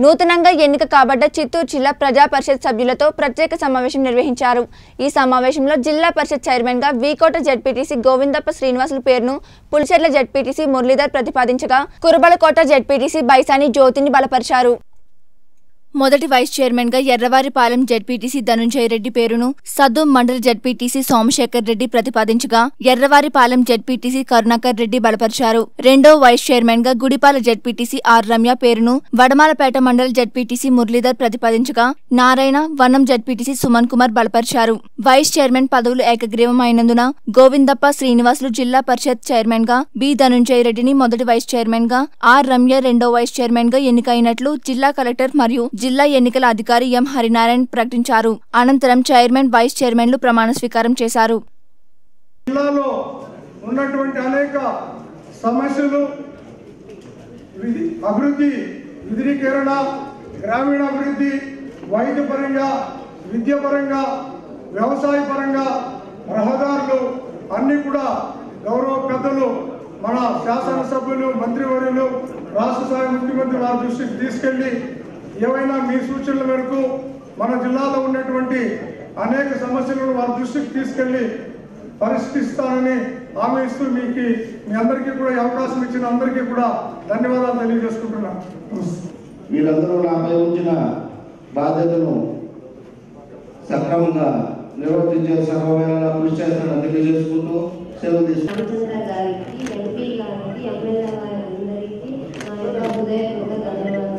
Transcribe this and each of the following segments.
నూతనంగా ఎన్నిక కాబడ్డ చిత్తూరు జిల్లా ప్రజా పరిషత్ సభ్యులతో ప్రత్యేక సమావేశం నిర్వహించారు ఈ సమావేశంలో జిల్లా పరిషత్ చైర్మన్ గా వీకోట జడ్పీటీసీ గోవిందప్ప శ్రీనివాసుల పేరును పులిచెర్ల జడ్పీటీసీ మురళీధర్ ప్రతిపాదించగా కురబలకోట జడ్పీటీసీ బైసాని జ్యోతిని బలపరిచారు మొదటి వైస్ చైర్మన్ గా ఎర్రవారిపాలెం జడ్పీటీసీ ధనుంజయ రెడ్డి పేరును సద్దు మండల జడ్పీటీసీ సోమశేఖర్ రెడ్డి ప్రతిపాదించగా ఎర్రవారిపాలెం జడ్పీటీసీ కరుణాకర్ రెడ్డి బలపరిచారు రెండో వైస్ చైర్మన్ గా గుడిపాల జడ్పీటీసీ ఆర్ రమ్య పేరును వడమాలపేట మండల జడ్పీటీసీ మురళీధర్ ప్రతిపాదించగా నారాయణ వనం జడ్పీటీసీ సుమన్ కుమార్ బలపరిచారు వైస్ చైర్మన్ పదవులు ఏకగ్రీవం అయినందున గోవిందప్ప శ్రీనివాసులు జిల్లా పరిషత్ చైర్మన్ గా బి ధనుంజయ రెడ్డిని మొదటి వైస్ చైర్మన్ గా ఆర్ రమ్య రెండో వైస్ చైర్మన్ గా ఎన్నికైనట్లు జిల్లా కలెక్టర్ మరియు జిల్లా ఎన్నికల అధికారి ఎం హరినారాయణ ప్రకటించారు అనంతరం చైర్మన్ వైస్ చైర్మన్లు ప్రమాణ స్వీకారం చేశారు జిల్లాలో ఉన్నటువంటి అనేక సమస్యలు విధి- అభివృద్ధి విధిరీకరణ గ్రామీణ అభివృద్ధి వైద్య పరంగా విద్య పరంగా వ్యవసాయ పరంగా రహదారులు అన్ని కూడా గౌరవ పెద్దలు మన శాసనసభ్యులు మంత్రివర్యులు రాష్ట్ర స్థాయి ముఖ్యమంత్రి వారి దృష్టికి తీసుకెళ్లి ఏవైనా మీ సూచనల మేరకు మన జిల్లాలో ఉన్నటువంటి అనేక సమస్యలను వారి దృష్టికి తీసుకెళ్లి పరిష్కరిస్తానని హామీ ఇస్తూ మీకు మీ అందరికీ కూడా ఈ అవకాశం ఇచ్చిన అందరికీ కూడా ధన్యవాదాలు తెలియజేసుకుంటున్నాను వీరందరూ నాపై ఉంచిన బాధ్యతను సక్రమంగా నిర్వర్తించే సర్వమైన కృషి చేస్తానని తెలియజేసుకుంటూ సెలవు తీసుకుంటాను రామచంద్ర గారికి ఎంపీ గారికి ఎమ్మెల్యే గారందరికీ నా యొక్క హృదయపూర్వక ధన్యవాదాలు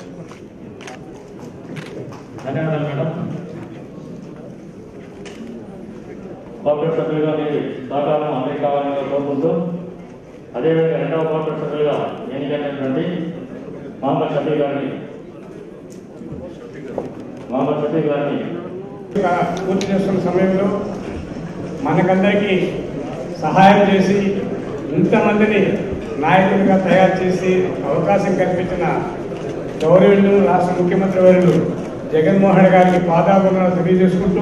ధన్యవాదాలు మేడం కోఆపరేట్ సభ్యులుగా మీ సహకారం అందరికీ కావాలని కోరుకుంటూ అదేవిధంగా రెండవ కోఆపరేట్ సభ్యులుగా ఎన్నికైనటువంటి మహమ్మద్ షఫీ గారిని మహమ్మద్ షఫీ గారిని పూర్తి చేస్తున్న సమయంలో మనకందరికీ సహాయం చేసి ఇంతమందిని నాయకులుగా తయారు చేసి అవకాశం కల్పించిన గౌరవులు రాష్ట్ర ముఖ్యమంత్రి వర్యులు జగన్మోహన్ గారికి పాదాభరణాలు తెలియజేసుకుంటూ